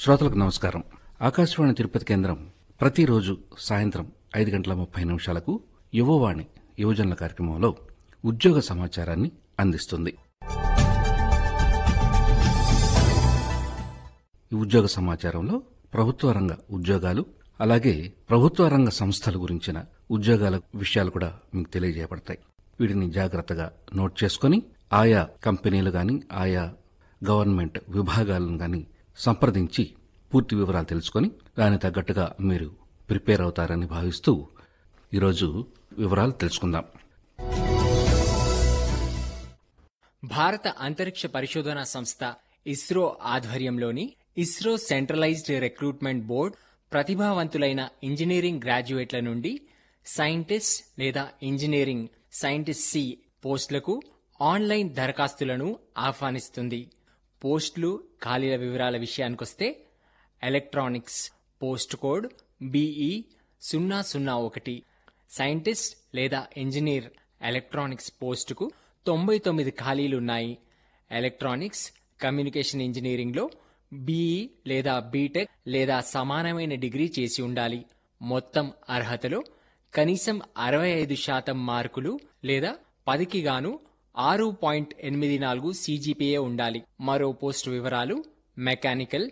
శ్రోతలకు నమస్కారం ఆకాశవాణి తిరుపతి కేంద్రం ప్రతిరోజు సాయంత్రం ఐదు గంటల ముప్పై నిమిషాలకు యువవాణి యువజనుల కార్యక్రమంలో ఉద్యోగ సమాచారాన్ని అందిస్తుంది ఈ ఉద్యోగ సమాచారంలో ప్రభుత్వ రంగ ఉద్యోగాలు అలాగే ప్రభుత్వ రంగ సంస్థల గురించిన ఉద్యోగాల విషయాలు కూడా మీకు తెలియజేయబడతాయి వీటిని జాగ్రత్తగా నోట్ చేసుకొని ఆయా కంపెనీలు గాని ఆయా గవర్నమెంట్ విభాగాలను గాని సంప్రదించి పూర్తి వివరాలు తెలుసుకొని దానికి తగ్గట్టుగా మీరు ప్రిపేర్ అవుతారని భావిస్తూ ఈరోజు వివరాలు తెలుసుకుందాం భారత అంతరిక్ష పరిశోధన సంస్థ ఇస్రో ఆధ్వర్యంలోని ఇస్రో సెంట్రలైజ్డ్ రిక్రూట్మెంట్ బోర్డ్ ప్రతిభావంతులైన ఇంజనీరింగ్ గ్రాడ్యుయేట్ల నుండి సైంటిస్ట్ లేదా ఇంజనీరింగ్ సైంటిస్ట్ సి పోస్టులకు ఆన్లైన్ దరఖాస్తులను ఆహ్వానిస్తుంది పోస్టులు ఖాళీల వివరాల విషయానికొస్తే ఎలక్ట్రానిక్స్ పోస్ట్ కోడ్ బిఈ సున్నా సున్నా ఒకటి సైంటిస్ట్ లేదా ఇంజనీర్ ఎలక్ట్రానిక్స్ పోస్టుకు తొంభై తొమ్మిది ఖాళీలున్నాయి ఎలక్ట్రానిక్స్ కమ్యూనికేషన్ ఇంజనీరింగ్లో బీఈ లేదా బీటెక్ లేదా సమానమైన డిగ్రీ చేసి ఉండాలి మొత్తం అర్హతలో కనీసం అరవై ఐదు శాతం మార్కులు లేదా పదికి గాను ఆరు పాయింట్ ఎనిమిది నాలుగు సీజీపీఏ ఉండాలి మరో పోస్టు వివరాలు మెకానికల్